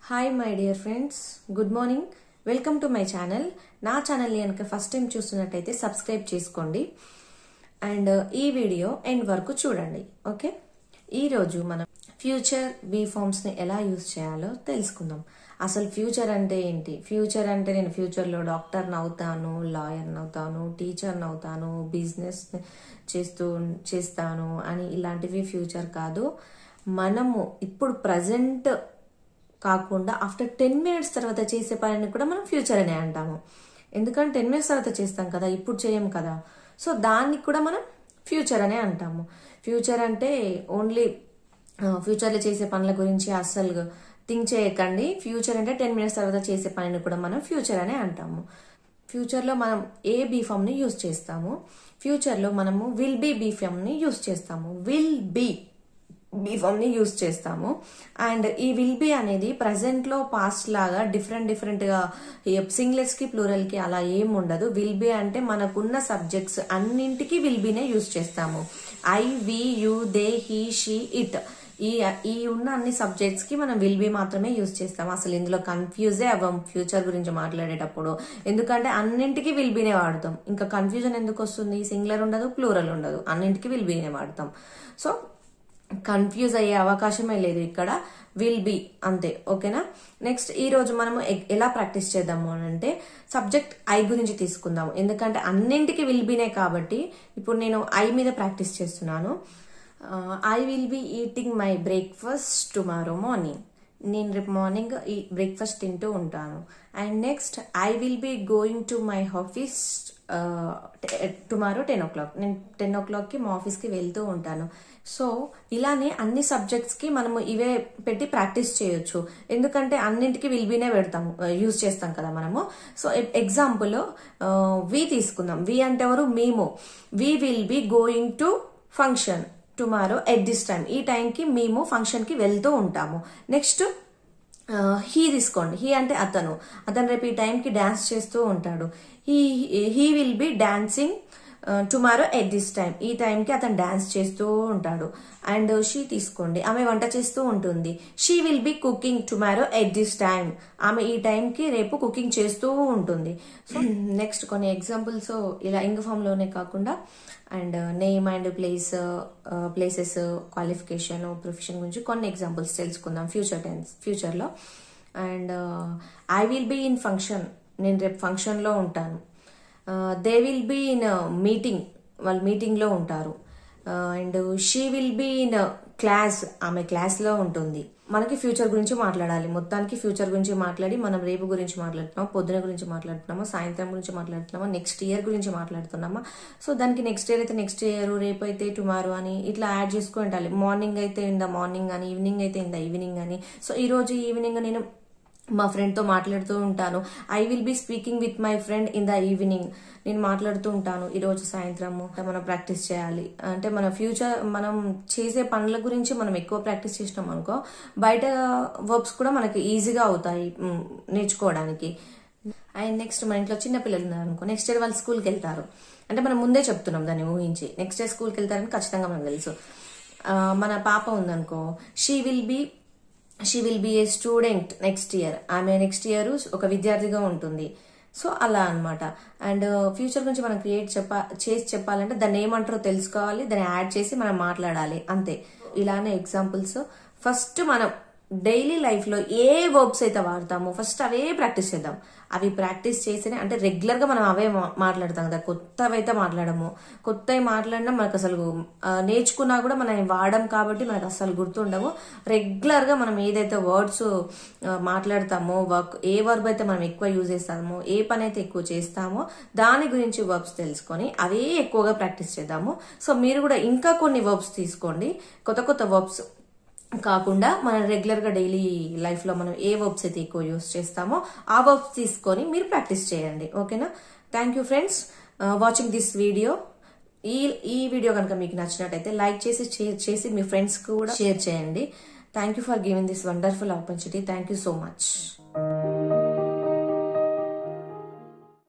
hi my dear friends good morning welcome to my channel నా ఛానల్ని కనుక first time చూస్తున్నట్టయితే సబ్స్క్రైబ్ చేసుకోండి అండ్ ఈ వీడియో ఎండ్ వరకు చూడండి ఓకే ఈరోజు మనం ఫ్యూచర్ బీ ఫార్మ్స్ని ఎలా యూజ్ చేయాలో తెలుసుకుందాం అసలు ఫ్యూచర్ అంటే ఏంటి ఫ్యూచర్ అంటే నేను ఫ్యూచర్లో డాక్టర్ని అవుతాను లాయర్ని అవుతాను టీచర్ని అవుతాను బిజినెస్ చేస్తూ చేస్తాను అని ఇలాంటివి ఫ్యూచర్ కాదు మనము ఇప్పుడు ప్రజెంట్ కాకుండా ఆఫ్టర్ టెన్ మినిట్స్ తర్వాత చేసే పనిని కూడా మనం ఫ్యూచర్ అనే అంటాము ఎందుకంటే టెన్ మినిట్స్ తర్వాత చేస్తాం కదా ఇప్పుడు చేయం కదా సో దానికి కూడా మనం ఫ్యూచర్ అనే అంటాము ఫ్యూచర్ అంటే ఓన్లీ ఫ్యూచర్లో చేసే పనుల గురించి అస్సలు థింక్ చేయకండి ఫ్యూచర్ అంటే టెన్ మినిట్స్ తర్వాత చేసే పనిని కూడా మనం ఫ్యూచర్ అనే అంటాము ఫ్యూచర్లో మనం ఏ బీఫామ్ని యూజ్ చేస్తాము ఫ్యూచర్లో మనము విల్ బీ బీఫామ్ని యూజ్ చేస్తాము విల్ బీ బీఫామ్ని యూజ్ చేస్తాము అండ్ ఈ విల్ బీ అనేది ప్రజెంట్లో పాస్ట్ లాగా డిఫరెంట్ డిఫరెంట్గా సింగ్లెస్కి ప్లూరల్కి అలా ఏం ఉండదు విల్ బీ అంటే మనకున్న సబ్జెక్ట్స్ అన్నింటికి విల్ బీనే యూజ్ చేస్తాము I we you they he she it ఈ ఈ ఉన్న అన్ని సబ్జెక్ట్స్ కి మనం విల్ బి మాత్రమే యూజ్ చేస్తాం అసలు ఇందులో కన్ఫ్యూజే అవ్వం ఫ్యూచర్ గురించి మాట్లాడేటప్పుడు ఎందుకంటే అన్నింటికి విల్ బీనే వాడతాం ఇంకా కన్ఫ్యూజన్ ఎందుకు వస్తుంది సింగులర్ ఉండదు ప్లూరల్ ఉండదు అన్నింటికి విల్ బీనే వాడతాం సో కన్ఫ్యూజ్ అయ్యే అవకాశమే లేదు ఇక్కడ విల్ బి అంతే ఓకేనా నెక్స్ట్ ఈ రోజు మనము ఎలా ప్రాక్టీస్ చేద్దాము అని అంటే సబ్జెక్ట్ ఐ గురించి తీసుకుందాము ఎందుకంటే అన్నింటికి విల్ బీనే కాబట్టి ఇప్పుడు నేను ఐ మీద ప్రాక్టీస్ చేస్తున్నాను I will be eating my breakfast tomorrow morning నేను రేపు మార్నింగ్ ఈ బ్రేక్ఫాస్ట్ తింటూ ఉంటాను and next I will be going to my office tomorrow ten o'clock నేను టెన్ ఓ క్లాక్కి మా ఆఫీస్కి వెళ్తూ ఉంటాను సో ఇలానే అన్ని సబ్జెక్ట్స్కి మనము ఇవే పెట్టి ప్రాక్టీస్ చేయొచ్చు ఎందుకంటే అన్నింటికి విల్ బీనే పెడతాము యూజ్ చేస్తాం కదా మనము సో ఎగ్జాంపుల్ వి తీసుకుందాం వి అంటే ఎవరు మేము we will be going to function tomorrow at this time ఈ టైంకి మేము ఫంక్షన్కి వెళ్తూ ఉంటాము నెక్స్ట్ హీ తీసుకోండి హీ అంటే అతను అతను రేపు ఈ టైంకి డాన్స్ చేస్తూ ఉంటాడు he he will be dancing tomorrow at this time ఈ టైంకి అతను డాన్స్ చేస్తూ ఉంటాడు అండ్ షీ తీసుకోండి ఆమె వంట చేస్తూ ఉంటుంది she will be cooking tomorrow at this time ఆమె ఈ టైంకి రేపు కుకింగ్ చేస్తూ ఉంటుంది సో నెక్స్ట్ కొన్ని ఎగ్జాంపుల్స్ ఇలా ఇంగ్ ఫామ్లోనే కాకుండా and name and place places qualification profession గురించి కొన్ని ఎగ్జాంపుల్స్ తెలుసుకుందాం ఫ్యూచర్ టెన్స్ ఫ్యూచర్లో and I will be in function నేను రేపు ఫంక్షన్లో ఉంటాను they will be in meeting వాళ్ళు మీటింగ్లో ఉంటారు and she will be in class ఆమె క్లాస్లో ఉంటుంది మనకి ఫ్యూచర్ గురించి మాట్లాడాలి మొత్తానికి ఫ్యూచర్ గురించి మాట్లాడి మనం రేపు గురించి మాట్లాడుతున్నామా పొద్దున గురించి మాట్లాడుతున్నామా సాయంత్రం గురించి మాట్లాడుతున్నామా నెక్స్ట్ ఇయర్ గురించి మాట్లాడుతున్నామా సో దానికి నెక్స్ట్ ఇయర్ అయితే నెక్స్ట్ ఇయర్ రేపు అయితే టుమారో అని ఇట్లా యాడ్ చేసుకుని ఉండాలి మార్నింగ్ అయితే ఇన్ ద మార్నింగ్ అని ఈవినింగ్ అయితే ఇన్ ద ఈవినింగ్ అని సో ఈ రోజు ఈవినింగ్ నేను మా ఫ్రెండ్తో మాట్లాడుతూ ఉంటాను I will be speaking with my friend in the evening నేను మాట్లాడుతూ ఉంటాను ఈరోజు సాయంత్రము మనం ప్రాక్టీస్ చేయాలి అంటే మన ఫ్యూచర్ మనం చేసే పనుల గురించి మనం ఎక్కువ ప్రాక్టీస్ చేసినాం అనుకో బయట వర్క్స్ కూడా మనకి ఈజీగా అవుతాయి నేర్చుకోవడానికి అండ్ నెక్స్ట్ మన ఇంట్లో చిన్న పిల్లలు ఉన్నారు అనుకో నెక్స్ట్ ఇయర్ వాళ్ళు స్కూల్కి వెళ్తారు అంటే మనం ముందే చెప్తున్నాం దాన్ని ఊహించి నెక్స్ట్ ఇయర్ స్కూల్కి వెళ్తారని ఖచ్చితంగా మనకు తెలుసు మన పాప ఉందనుకో she will be she will be a student next year ఆమె నెక్స్ట్ ఇయర్ ఒక విద్యార్థిగా ఉంటుంది సో అలా అనమాట అండ్ ఫ్యూచర్ గురించి మనం క్రియేట్ చెప్ప చేసి చెప్పాలంటే దాన్ని ఏమంటారో తెలుసుకోవాలి దాన్ని యాడ్ చేసి మనం మాట్లాడాలి అంతే ఇలానే ఎగ్జాంపుల్స్ ఫస్ట్ మనం డైలీ లైఫ్లో ఏ వర్బ్స్ అయితే వాడతామో ఫస్ట్ అవే ప్రాక్టీస్ చేద్దాం అవి ప్రాక్టీస్ చేస్తేనే అంటే రెగ్యులర్గా మనం అవే మాట్లాడతాం కదా కొత్తవి అయితే మాట్లాడము కొత్తవి మాట్లాడినా మనకు అసలు నేర్చుకున్నా కూడా మనం వాడడం కాబట్టి మనకు అసలు గుర్తుండవు రెగ్యులర్గా మనం ఏదైతే వర్డ్స్ మాట్లాడతామో వర్క్ ఏ వర్బ్ అయితే మనం ఎక్కువ యూజ్ చేస్తామో ఏ పని అయితే ఎక్కువ చేస్తామో దాని గురించి వర్బ్స్ తెలుసుకొని అవే ఎక్కువగా ప్రాక్టీస్ చేద్దాము సో మీరు కూడా ఇంకా కొన్ని వర్బ్స్ తీసుకోండి కొత్త కొత్త వర్బ్స్ కాకుండా మన రెగ్యులర్గా డైలీ లైఫ్లో మనం ఏ వర్బ్స్ అయితే ఎక్కువ యూస్ చేస్తామో ఆ వర్బ్స్ తీసుకొని మీరు ప్రాక్టీస్ చేయండి ఓకేనా thank you friends watching this video ఈ ఈ వీడియో కనుక మీకు నచ్చినట్టయితే లైక్ చేసి షేర్ చేసి మీ ఫ్రెండ్స్ కూడా షేర్ చేయండి thank you for giving this wonderful opportunity thank you so much